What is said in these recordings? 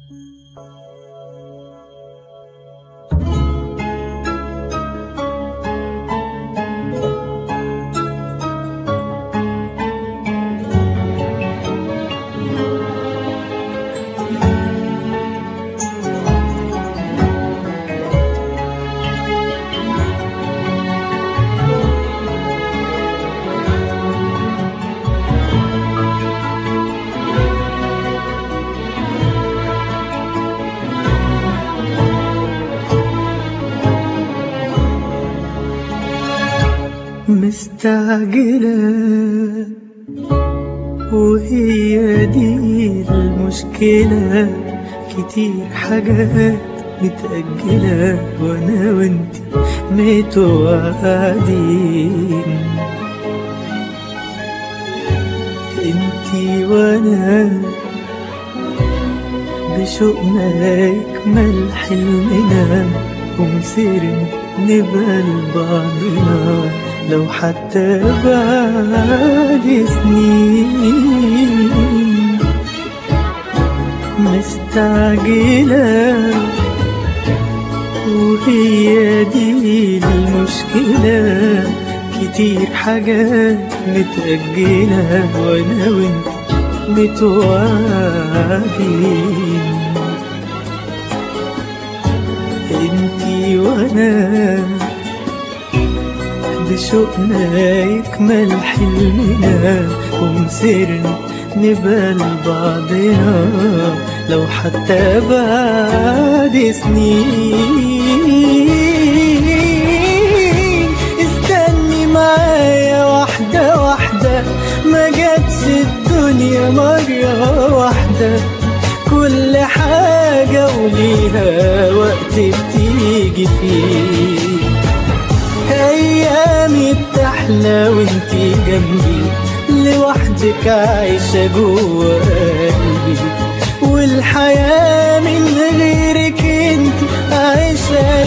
مستعجلة وهي دي المشكلة كتير حاجات متأجلة وأنا وأنت متوعدين انتي وأنا بشوقنا يكمل حلمنا ومصير نبقى لبعضنا لو حتى بعد سنين مستعجلة وهي دي المشكلة كتير حاجات متأجلة وأنا وأنت متوعدين انتي وأنا بشوقنا يكمل حلمنا ومصيرنا نبقى لبعضنا لو حتى بعد سنين استني معايا واحدة واحدة ما جاتش الدنيا مرة واحدة كل حاجة وليها وقت بتيجي فيه أيامي بتحلى وانتي جنبي لوحدك عايشة جوا قلبي والحياة من غيرك انت عايشة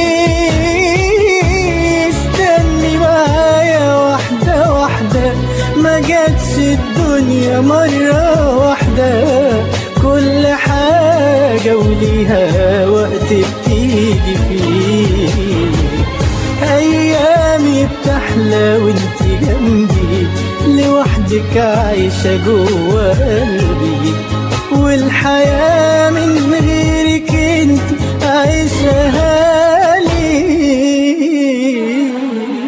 ليه استني معايا واحدة واحدة ما جاتش الدنيا مرة واحدة كل حاجة وليها وقت بتيجي فيه أيامي بتحلى وانتي جنبي لوحدك عايشة جوا قلبي والحياة من غيرك انت عايشة ليه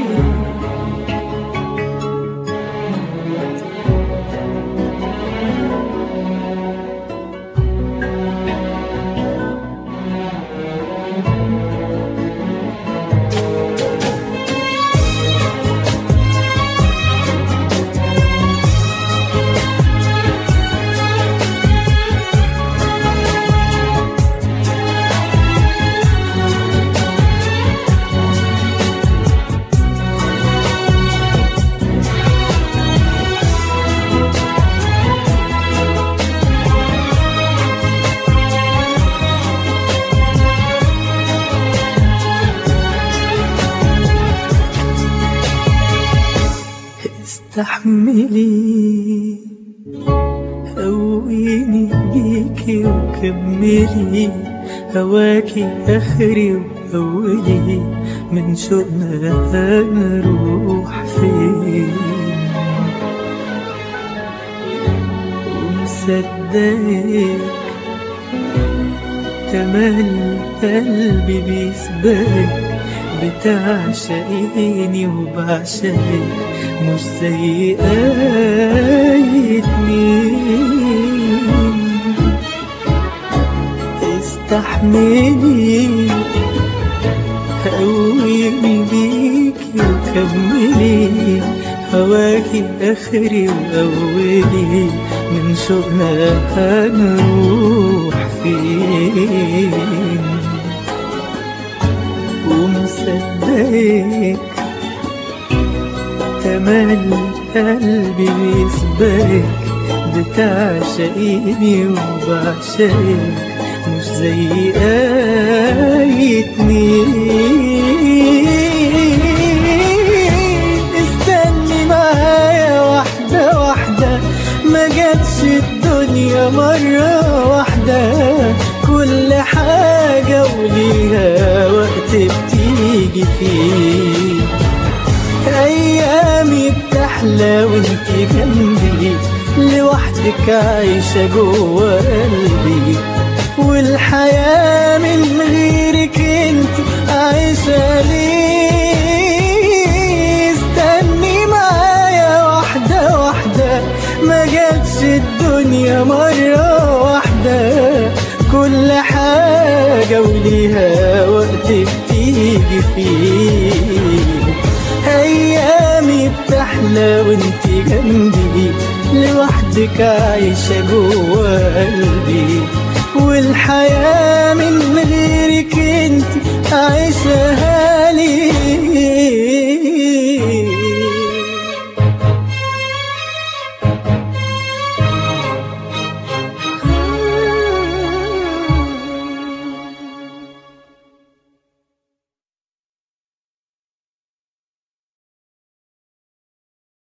استحملي قويني بيكي وكملي هواكي اخري واولي من شوقنا هنروح فين ومصدقك تملي قلبي بيسبقك بتعشقيني وبعشقك مش زي أي اتنين استحملي قويني بيكي وكملي هواكي آخري وأولي من شوقنا هنروح فين ومصدقك تملي قلبي بيسبقك بتعشقيني وبعشقك مش زي أي اتنين استني معايا واحدة واحدة ما جاتش الدنيا مرة واحدة جنبي لوحدك عايشة جوا قلبي والحياة من غيرك انت عايشة ليه استني معايا واحدة واحدة ما جاتش الدنيا مرة واحدة كل حاجة وليها وقت بتيجي فيه أيامي بتحلى وانت جنبي لوحدك عايشة جوا قلبي